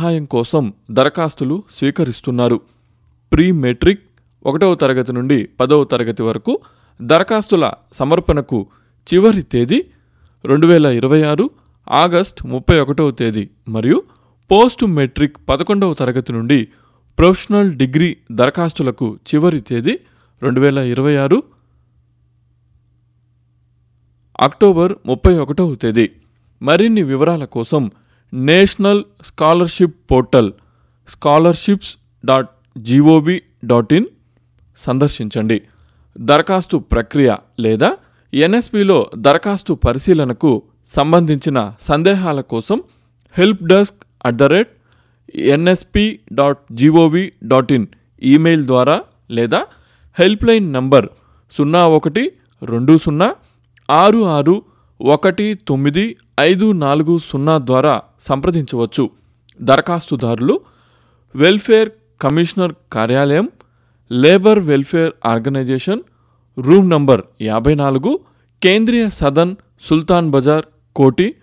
సహాయం కోసం దరఖాస్తులు స్వీకరిస్తున్నారు ప్రీ మెట్రిక్ ఒకటవ తరగతి నుండి పదవ తరగతి వరకు దరఖాస్తుల సమర్పణకు చివరి తేదీ రెండు వేల ఇరవై ఆరు ఆగస్ట్ ముప్పై ఒకటవ తేదీ మరియు పోస్ట్ మెట్రిక్ పదకొండవ తరగతి నుండి ప్రొఫెషనల్ డిగ్రీ దరఖాస్తులకు చివరి తేదీ రెండు వేల ఇరవై ఆరు అక్టోబర్ ముప్పై ఒకటవ తేదీ మరిన్ని వివరాల కోసం national scholarship portal scholarships dot GOV dot in సందర్శించండి దరఖాస్తు ప్రక్రియ లేదా ఎన్ఎస్పిలో దరఖాస్తు పరిశీలనకు సంబంధించిన సందేహాల కోసం help desk at the rate NSP dot GOV dot in email ద్వారా లేదా హెల్ప్ లైన్ నంబర్ సున్నా ఒకటి రెండు సున్నా ఆరు ఆరు ఒకటి తొమ్మిది ఐదు నాలుగు సున్నా ద్వారా సంప్రదించవచ్చు దరఖాస్తుదారులు వెల్ఫేర్ కమిషనర్ కార్యాలయం labour welfare organisation room number యాభై నాలుగు కేంద్రీయ సదన్ సుల్తాన్ బజార్ కోటి